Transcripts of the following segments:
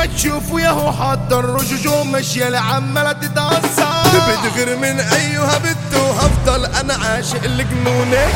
ما تشوفوا ياهو حاطة الرجوج وماشية العمالة تتأثر بتغير من ايها بنت وهفضل انا عاشق لجنونك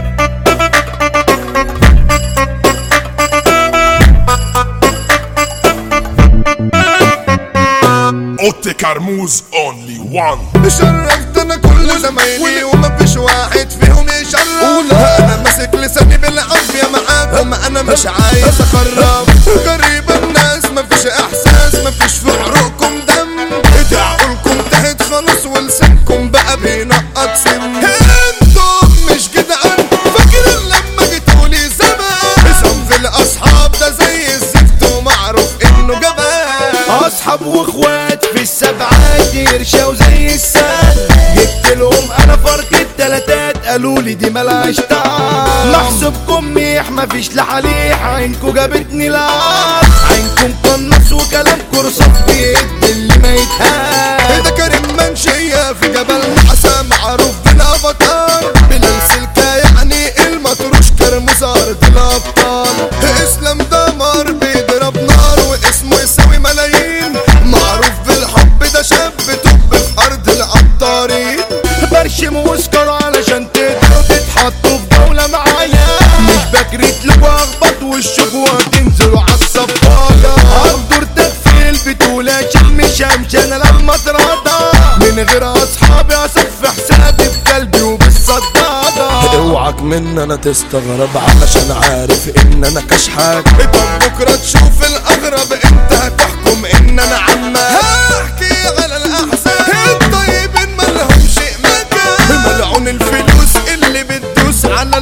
Otte Carmouze only one شرفت انا كل زمايلي ومفيش واحد فيهم يشرف انا ماسك لساني بالعافيه معاكم انا مش عايز اخرب قريب الناس مفيش احساس مفيش في عروقكم دم عقولكم تهت خلاص ولسانكم بقى بينقط سم انتم مش جدعان فاكر لما جيتولي زمان صنف الاصحاب ده زي الزفت ومعروف انه جبان اصحاب واخوات في السبعات يرشوا زي الساد جبت لهم انا فرق التلاتات قالوا لي دي ملهاش تعب محسوبكم ميح مفيش لحليح عينكو جابتني العار عينكم قنص وكلامكم رصاص بيد اللي ما يتهان ده كريم منشية في جبل حسن معروف بالافاتار بلال سلكة يعني المطروش كرموز ارض الابطال اسلام دمر بيضرب نار واسمه يساوي ملايين معروف بالحب ده شاب توب في ارض العطارين برشم واسكر علشان تقدروا تتحطوا في دولة معايا مش بكريت لكوا اخبط والشكوى تنزلوا عالصفاية هقدر تغفل بتقولة شم شمش انا لما اترضى من غير اصحابي اصف حسابي بقلبي وبالصدادة اوعك من انا تستغرب علشان عارف ان انا كشحات طب بكره تشوف الاغرب انت هتحكم ان انا عمك هحكي على الاحزان الطيبين مالهمش مكان ملعون الفلوس اللي بتدوس على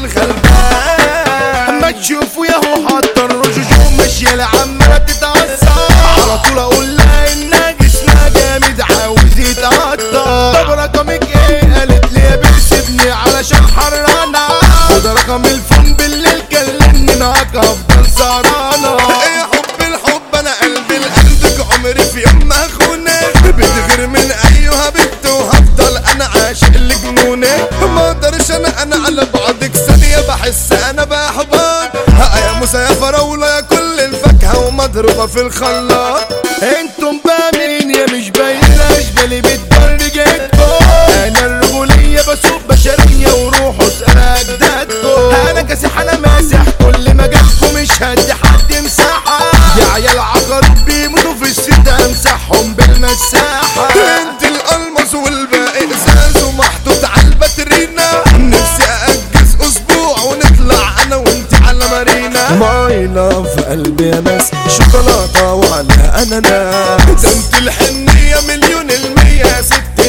الغلبان اما تشوفوا ياهو حاطة الرجوج وماشية العمالة تتأثر على طول اقول لها انها جسمها جامد عاوز يتقطع طب رقمك ايه قالت لي يا بير سيبني علشان حرانة وده رقم الفون بالليل كلمني معاك افضل سهرانة ايه حب الحب انا قلبي لقلبك عمري في يوم ما اخونك بتغير من ايها بنت وهفضل انا عاشق لجنونك ما اقدرش انا انا على بعدك ثانية بحس انا بحبك ها يا موسى يا فراولة يا كل الفاكهة ومضروبة في الخلاط انتم بامين يا مش باين اشبالي بتدرجتكم انا الرجولية بسوق بشرية وروح اسأل اجدادكم انا كاسح انا ماسح كل مجالكم مش هدي حد مساحة يا عيال عقرب بيموتوا في الستة امسحهم بالمساحة انت الالماس والباقي ازاز ومحطوط على الباترينا نفسي اجز اسبوع ونطلع انا وانت على مارينا ماي لاف قلبي يا ناس شوكولاته وعليها اناناس ده انت الحنيه مليون المية يا ست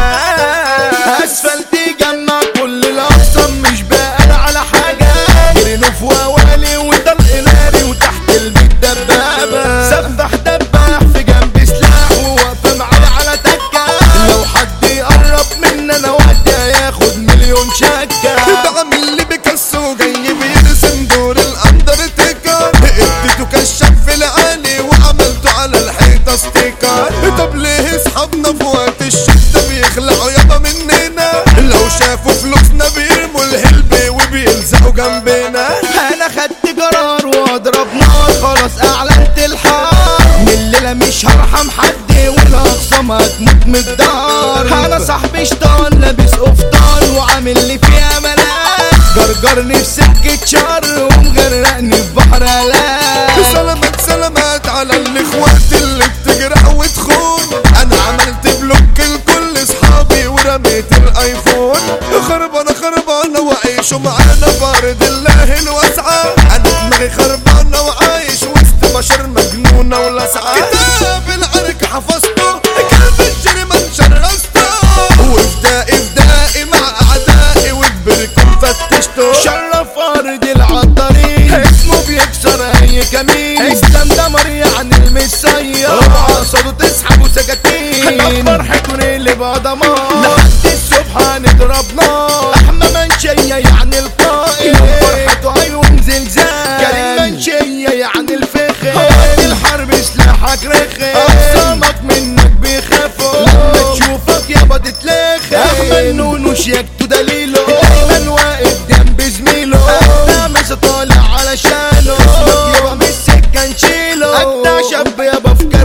الناس اسفلت جمع كل الاقسام مش بقى على حاجة جرينو في ووالي وطلق ناري وتحت البيت دبابة سفح دباح في جنب سلاح وواقفة معايا على تكة لو حد يقرب مني انا وقتي هياخد مليون شكة بعمل لي بيكاسو جاي بيرسم دور الاندرتيكر اديته كشاف في العالي وعملته على الحيطه ستيكر طب ليه اصحابنا في وقت الشده بيخلعوا يابا مننا لو شافوا فلوسنا بيرموا الهلب وبيلزقوا جنبنا انا خدت قرار واضرب نار خلاص اعلنت الحار من الليله مش هرحم حد والاقسام هتموت من الدار انا صاحبي شطان لابس قفطان وعامل لي فيها ملاك جرجرني في سكه شر ومغرقني في بحر هلاك سلامات سلامات على الاخوات اللي بتجرح وتخون انا عملت بلوك لكل اصحابي ورميت الايفون خربانه خربانه وعيشوا معانا بارد الله الواسعه انا دماغي خربانه وعايش وسط بشر مجنونه ولسعه كتاب العرك حفظته كلب الجريمه شرسته وفدائي فدائي مع اعدائي وكبركم فتشته شرف ارض العطارين اسمه بيكسر اي كمين اسلام دمر يعني المسير اوعى صوته تسحب سكاكين اكبر حكون اللي بضمان لحد الصبح هنضرب نار احمى منشية يعني القائد يوم فرحته عيون زلزال كريم منشية يعني الفخر وقت الحرب سلاحك رخي اقسامك منك بيخافوا لما تشوفك يابا تتلخي احمد نونو شيكته دليله دايما واقف جنب زميله انا مش طالع علشانه اسمك يابا مش سكه نشيله اجدع شاب يابا في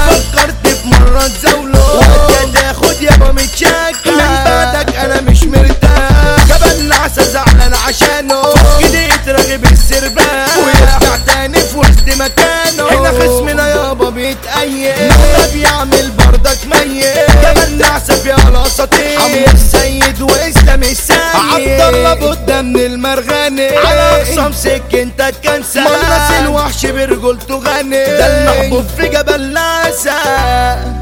فكرت في مرة تزاوله وانت تاخد يابا متشكل من بعدك انا مش مرتاح جبل نعسة زعلان عشانه ايديت راغب السربان ويرجع تاني في وسط مكانه هنا خصمنا يابا بيتأيد ده بيعمل بردك ميت جبل نعسة في الاساطير عمرو السيد واسلام السيد عبد الله بودة من المرغني على اقسام سكنتك كان سهل الوحش برجولته غني ده المحبوب في جبل ناسا